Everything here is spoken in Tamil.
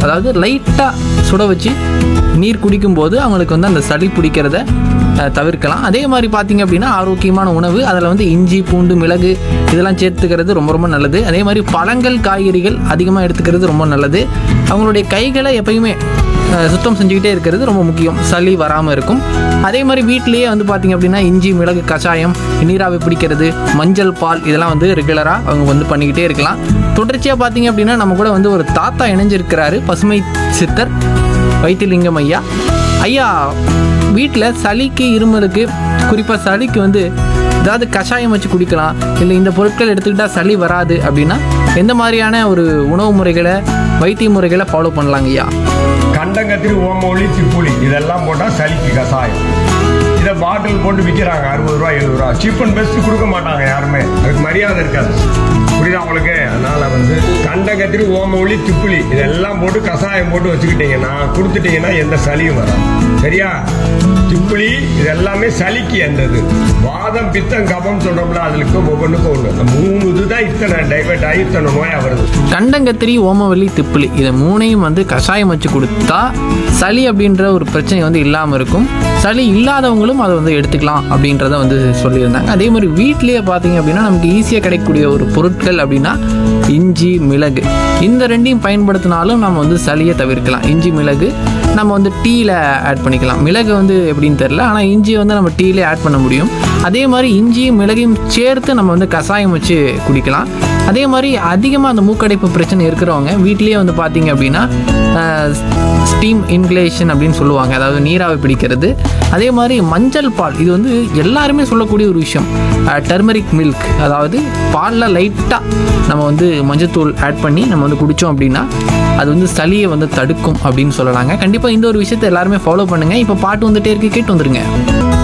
அதாவது லைட்டாக சுட வச்சு நீர் குடிக்கும்போது அவங்களுக்கு வந்து அந்த சளி பிடிக்கிறத அஹ், தவிர்க்கலாம் அதே மாதிரி பார்த்தீங்க அப்படின்னா ஆரோக்கியமான உணவு அதில் வந்து இஞ்சி பூண்டு மிளகு இதெல்லாம் சேர்த்துக்கிறது ரொம்ப ரொம்ப நல்லது அதே மாதிரி பழங்கள் காய்கறிகள் அதிகமாக எடுத்துக்கிறது ரொம்ப நல்லது அவங்களுடைய கைகளை எப்பயுமே அஹ், சுத்தம் செஞ்சுக்கிட்டே இருக்கிறது ரொம்ப முக்கியம் சளி வராமல் இருக்கும் அதே மாதிரி வீட்டிலேயே வந்து பார்த்தீங்க அப்படின்னா இஞ்சி மிளகு கஷாயம் நீராவி பிடிக்கிறது மஞ்சள் பால் இதெல்லாம் வந்து ரெகுலராக அவங்க வந்து பண்ணிக்கிட்டே இருக்கலாம் தொடர்ச்சியாக பார்த்தீங்க அப்படின்னா நம்ம கூட வந்து ஒரு தாத்தா இணைஞ்சிருக்கிறாரு பசுமை சித்தர் வைத்திலிங்கம் ஐயா ஐயா வீட்டில் சளிக்கு இருமலுக்கு குறிப்பாக சளிக்கு வந்து ஏதாவது கஷாயம் வச்சு குடிக்கலாம் இல்லை இந்த பொருட்கள் எடுத்துக்கிட்டால் சளி வராது அப்படின்னா எந்த மாதிரியான ஒரு உணவு முறைகளை வைத்திய முறைகளை ஃபாலோ பண்ணலாங்க ஐயா கண்டங்கத்திரி ஓமொழி திப்புளி இதெல்லாம் போட்டால் சளிக்கு கசாயம் இதை பாட்டில் போட்டு விற்கிறாங்க அறுபது ரூபா எழுபது ரூபா சீப் அண்ட் பெஸ்ட் கொடுக்க மாட்டாங்க யாருமே அதுக்கு மரியாதை இருக்காது புரியுதா உங்களுக்கு அதனால வந்து கண்டங்கத்திரி ஓமொழி திப்புளி இதெல்லாம் போட்டு கசாயம் போட்டு வச்சுக்கிட்டீங்கன்னா கொடுத்துட்டீங்கன்னா எந்த சளியும் வராது சரியா திப்புளி இது எல்லாமே சளிக்கு எந்தது வாதம் பித்தம் கபம் சொல்றோம்ல அதுக்கு ஒவ்வொன்றுக்கும் ஒன்று இந்த மூணு இதுதான் இத்தனை டைவர்ட் ஆகி இத்தனை நோயா வருது கண்டங்கத்திரி ஓமவல்லி திப்பிலி இதை மூணையும் வந்து கஷாயம் வச்சு கொடுத்தா சளி அப்படின்ற ஒரு பிரச்சனை வந்து இல்லாமல் இருக்கும் சளி இல்லாதவங்களும் அதை வந்து எடுத்துக்கலாம் அப்படின்றத வந்து சொல்லியிருந்தாங்க அதே மாதிரி வீட்டிலேயே பார்த்தீங்க அப்படின்னா நமக்கு ஈஸியாக கிடைக்கக்கூடிய ஒரு பொருட்கள் அப்படின்னா இஞ்சி மிளகு இந்த ரெண்டையும் பயன்படுத்தினாலும் நம்ம வந்து சளியை தவிர்க்கலாம் இஞ்சி மிளகு நம்ம வந்து டீயில் ஆட் பண்ணிக்கலாம் மிளகு வந்து எப்படின்னு தெரில ஆனால் இஞ்சி வந்து நம்ம டீலே ஆட் பண்ண முடியும் அதே மாதிரி இஞ்சியும் மிளகையும் சேர்த்து நம்ம வந்து கஷாயம் வச்சு குடிக்கலாம் அதே மாதிரி அதிகமாக அந்த மூக்கடைப்பு பிரச்சனை இருக்கிறவங்க வீட்டிலேயே வந்து பார்த்தீங்க அப்படின்னா ஸ்டீம் இன்குலேஷன் அப்படின்னு சொல்லுவாங்க அதாவது நீராவி பிடிக்கிறது அதே மாதிரி மஞ்சள் பால் இது வந்து எல்லாருமே சொல்லக்கூடிய ஒரு விஷயம் டர்மரிக் மில்க் அதாவது பாலில் லைட்டாக நம்ம வந்து மஞ்சத்தூள் ஆட் பண்ணி நம்ம வந்து குடித்தோம் அப்படின்னா அது வந்து சளியை வந்து தடுக்கும் அப்படின்னு சொல்லலாங்க கண்டிப்பாக இந்த ஒரு விஷயத்தை எல்லாருமே ஃபாலோ பண்ணுங்கள் இப்போ பாட்டு வந்துட்டே இருக்கு கேட்டு வந்துருங்க